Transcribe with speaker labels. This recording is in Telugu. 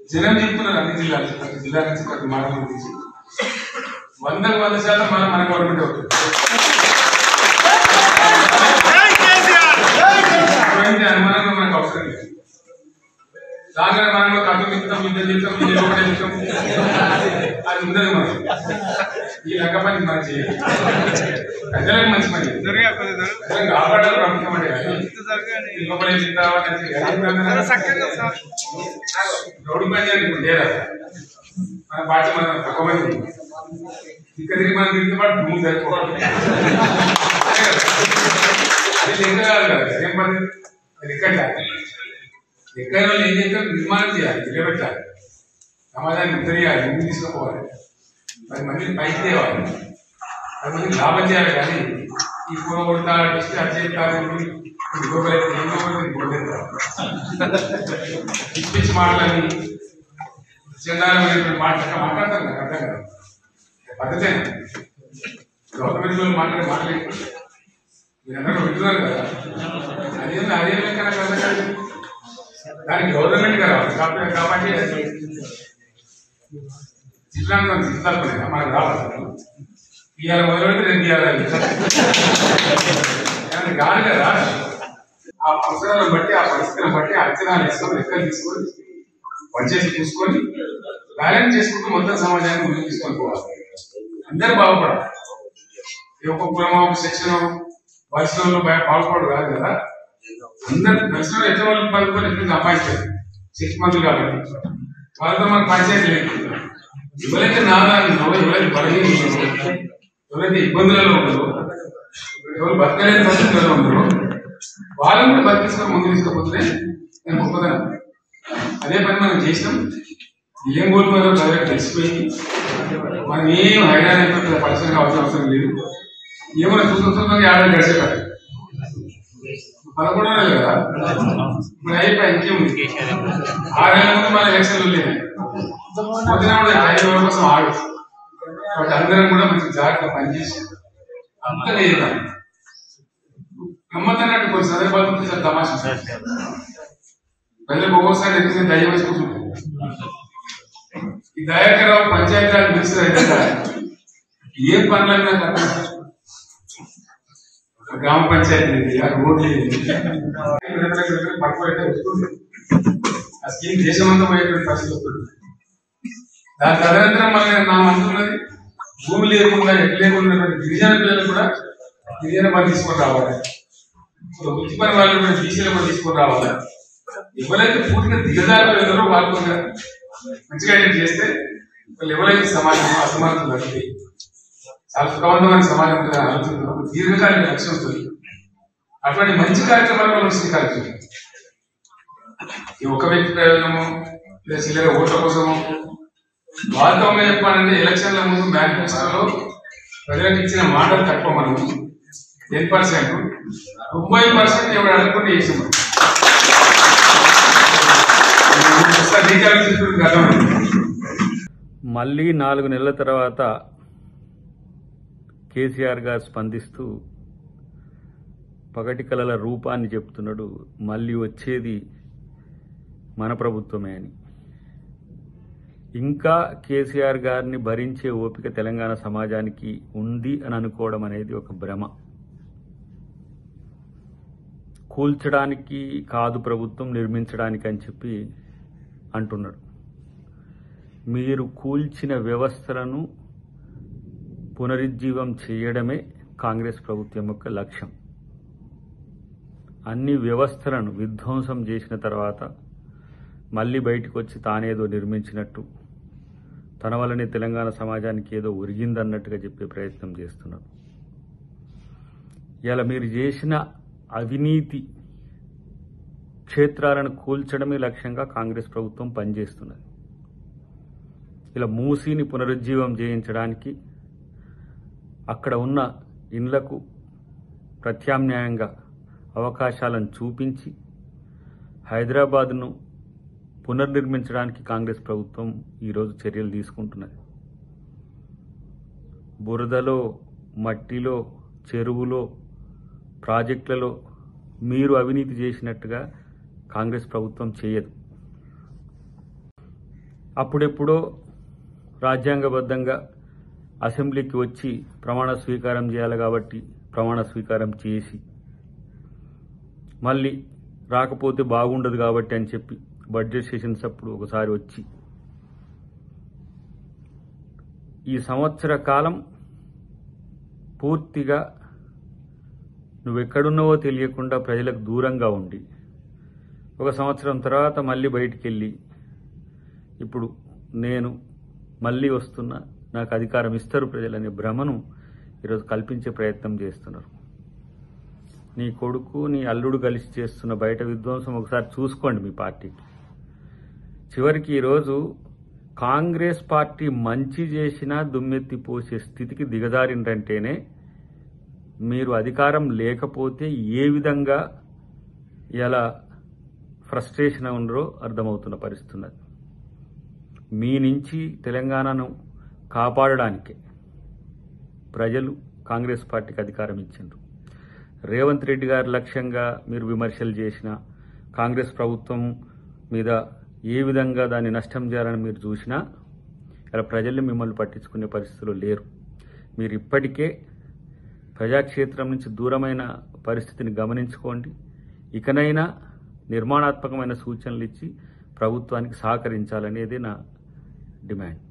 Speaker 1: జనం చెప్తున్నారు అన్ని జిల్లాలు ప్రతి జిల్లా నుంచి ప్రతి మండలం నుంచి వందకు వంద శాతం మన మన గవర్నమెంట్ అవుతుంది ఎటువంటి అనుమానంగా మనకు అవసరం లేదు దాంట్లో మనం కథ చెప్తాం యుద్ధం చెప్తాం ఇది ఒకటే చెప్తాం అది ఉండదు మనం ఈ లెక్క పని మనం చేయాలి ప్రజలకు మంచి పని ప్రజలను కాపాడాలి ప్రభుత్వం అంటే కాదు. ఈ లోపల ఏం తింటావా అని చెప్పి రౌడీ పని చేయాలి ఇప్పుడు లేదా మన పార్టీ మన తక్కువ మంది ఇక్కడ తిరిగి మనం తిరిగి పాటు భూమి సరిపోవాలి అది లెక్క కాదు కదా ఏం పని అది లెక్క కాదు లెక్క అయిన వాళ్ళు ఏం చేస్తారు నిర్మాణం చేయాలి నిలబెట్టాలి సమాజాన్ని ఉత్తరేయాలి ముందు తీసుకుపోవాలి పది మందిని పైకి తేవాలి పది మందికి లాభం చేయాలి కానీ ఈ కూర కొడతా ఇస్తే అది చేస్తాను ఇంకొకరైతే ఇంకొకరైతే పిచ్చి పిచ్చి మాటలని చందాలమైనటువంటి మాటలు మాట్లాడతారు నాకు అర్థం కాదు పద్ధతే గవర్నమెంట్ వాళ్ళు మాట్లాడే మాటలేదు మీరందరూ వింటున్నారు కదా అదే అదే లెక్క నాకు అర్థం కాదు దానికి గవర్నమెంట్ కదా కాబట్టి కాబట్టి చిత్రాంగం చిత్రాలు మనకు రావాలి ఇవాళ మొదలుపెట్టి రెండు ఇవ్వాలి ఏమన్నా కాదు కదా ఆ అవసరాలను బట్టి ఆ పరిస్థితులను బట్టి ఆ అంచనాలు వేసుకొని లెక్కలు తీసుకొని పనిచేసి చూసుకొని బ్యాలెన్స్ చేసుకుంటూ మొత్తం సమాజాన్ని ముందుకు తీసుకొని పోవాలి అందరూ బాగుపడాలి ఈ ఒక్క కులమో ఒక సెక్షన్ పరిశ్రమలో బాగుపడు కాదు కదా అందరు పరిశ్రమలు ఎట్లా వాళ్ళు పలుకొని ఎట్లా సంపాదించారు సిక్స్ మంత్లు కాబట్టి వాళ్ళతో మనకు పంచాయతీ లేదు ఎవరైతే నాదాలు ఎవరైతే బలహీన ఎవరైతే ఇబ్బందులలో ఉన్నారో ఎవరు బతకలేని పరిస్థితుల్లో ఉన్నారో వాళ్ళని కూడా బతికించుకొని ముందు తీసుకపోతే నేను గొప్పదనం అదే పని మనం చేసినాం ఏం కోల్పోయారో ప్రజలకు తెలిసిపోయింది మనం ఏం హైరాణ అయిపోతుంది పరిశ్రమ కావాల్సిన అవసరం లేదు ఏమైనా చూసిన చూసిన ఏడాది గడిచేటారు పదకొండు నెలలు కదా మరి అయిపోయి ఇంకేముంది ఆరేళ్ళ ముందు మన ఎలక్షన్లు లేదు పొద్దున కూడా ఐదు రోజుల కోసం ఆడు కాబట్టి అందరం కూడా మంచి జాగ్రత్త పనిచేసి అంతా చేద్దాం గమ్మత్తన్నట్టు కొన్ని సందర్భాలు ఉంటే చాలా తమాషా ప్రజలకు ఒక్కోసారి ఎక్కితే దయ్యం వేసి కూర్చుంటారు ఈ దయాకరావు పంచాయతీరాజ్ మినిస్టర్ అయితే ఏం పనులైనా కదా గ్రామ పంచాయతీ ఇది, ఆ రోడ్లు ఇది. పట్టుకోలేక వస్తుంది ఆ స్కీమ్ దేశమంతా పోయేటువంటి పరిస్థితి వస్తుంది దాని తదనంతరం మళ్ళీ నా మంత్రున్నది భూమి లేకుండా ఎట్లా లేకుండా ఉన్నటువంటి గిరిజన పిల్లలు కూడా గిరిజన పని తీసుకొని రావాలి ఇప్పుడు వృత్తి పని వాళ్ళు కూడా బీసీలు కూడా తీసుకొని రావాలి ఎవరైతే పూర్తిగా దిగజారులు ఎవరో వాళ్ళు కూడా మంచిగా ఐడెంట్ చేస్తే వాళ్ళు ఎవరైతే సమాజం అసమానతలు తగ్గుతాయి చాలా సుఖవంతమైన సమాజం ఉంటుందని ఆలోచన ఒక దీర్ఘకాలిక లక్ష్యం ఉంటుంది అటువంటి మంచి కార్యక్రమాలు మనం శ్రీకారం చేయాలి. ఈ ఒక వ్యక్తి ప్రయోజనము లేదా చిల్లర ఓట్ల కోసము వాస్తవంగా చెప్పాలంటే ఎలక్షన్ల ముందు మేనిఫెస్టోలో ప్రజలకు ఇచ్చిన మాటలు తక్కువ మనం టెన్ పర్సెంట్ తొంభై పర్సెంట్ ఎవరు అనుకుంటే చేసాం మనం. ఒకసారి డీటెయిల్స్ తీసుకుంటే అర్థమైంది
Speaker 2: మళ్ళీ నాలుగు నెలల తర్వాత కేసీఆర్ గారు స్పందిస్తూ పగటి కళల రూపాన్ని చెప్తున్నాడు మళ్ళీ వచ్చేది మన ప్రభుత్వమే అని ఇంకా కేసీఆర్ గారిని భరించే ఓపిక తెలంగాణ సమాజానికి ఉంది అని అనుకోవడం అనేది ఒక భ్రమ కూల్చడానికి కాదు ప్రభుత్వం నిర్మించడానికి అని చెప్పి అంటున్నాడు మీరు కూల్చిన వ్యవస్థలను పునరుజ్జీవం చేయడమే కాంగ్రెస్ ప్రభుత్వం యొక్క లక్ష్యం అన్ని వ్యవస్థలను విధ్వంసం చేసిన తర్వాత మళ్ళీ బయటకు వచ్చి తానేదో నిర్మించినట్టు తన వల్లనే తెలంగాణ సమాజానికి ఏదో ఒరిగిందన్నట్టుగా చెప్పే ప్రయత్నం చేస్తున్నారు ఇలా మీరు చేసిన అవినీతి క్షేత్రాలను కూల్చడమే లక్ష్యంగా కాంగ్రెస్ ప్రభుత్వం పనిచేస్తున్నది ఇలా మూసీని పునరుజ్జీవం చేయించడానికి అక్కడ ఉన్న ఇండ్లకు ప్రత్యామ్నాయంగా అవకాశాలను చూపించి హైదరాబాద్ను పునర్నిర్మించడానికి కాంగ్రెస్ ప్రభుత్వం ఈరోజు చర్యలు తీసుకుంటున్నది బురదలో మట్టిలో చెరువులో ప్రాజెక్టులలో మీరు అవినీతి చేసినట్టుగా కాంగ్రెస్ ప్రభుత్వం చేయదు అప్పుడెప్పుడో రాజ్యాంగబద్ధంగా అసెంబ్లీకి వచ్చి ప్రమాణ స్వీకారం చేయాలి కాబట్టి ప్రమాణ స్వీకారం చేసి మళ్ళీ రాకపోతే బాగుండదు కాబట్టి అని చెప్పి బడ్జెట్ సెషన్స్ అప్పుడు ఒకసారి వచ్చి ఈ సంవత్సర కాలం పూర్తిగా నువ్వెక్కడున్నావో తెలియకుండా ప్రజలకు దూరంగా ఉండి ఒక సంవత్సరం తర్వాత మళ్ళీ బయటికి వెళ్ళి ఇప్పుడు నేను మళ్ళీ వస్తున్నా నాకు అధికారం ఇస్తారు ప్రజలనే భ్రమను ఈరోజు కల్పించే ప్రయత్నం చేస్తున్నారు నీ కొడుకు నీ అల్లుడు కలిసి చేస్తున్న బయట విధ్వంసం ఒకసారి చూసుకోండి మీ పార్టీకి చివరికి ఈరోజు కాంగ్రెస్ పార్టీ మంచి చేసినా దుమ్మెత్తి పోసే స్థితికి దిగజారిందంటేనే మీరు అధికారం లేకపోతే ఏ విధంగా ఎలా ఫ్రస్ట్రేషన్ ఉండరో అర్థమవుతున్న పరిస్థితి ఉన్నది మీ నుంచి తెలంగాణను కాపాడడానికే ప్రజలు కాంగ్రెస్ పార్టీకి అధికారం ఇచ్చిండ్రు రేవంత్ రెడ్డి గారి లక్ష్యంగా మీరు విమర్శలు చేసిన కాంగ్రెస్ ప్రభుత్వం మీద ఏ విధంగా దాన్ని నష్టం చేయాలని మీరు చూసినా ఇలా ప్రజల్ని మిమ్మల్ని పట్టించుకునే పరిస్థితిలో లేరు మీరు ఇప్పటికే ప్రజాక్షేత్రం నుంచి దూరమైన పరిస్థితిని గమనించుకోండి ఇకనైనా నిర్మాణాత్మకమైన సూచనలు ఇచ్చి ప్రభుత్వానికి సహకరించాలనేది నా డిమాండ్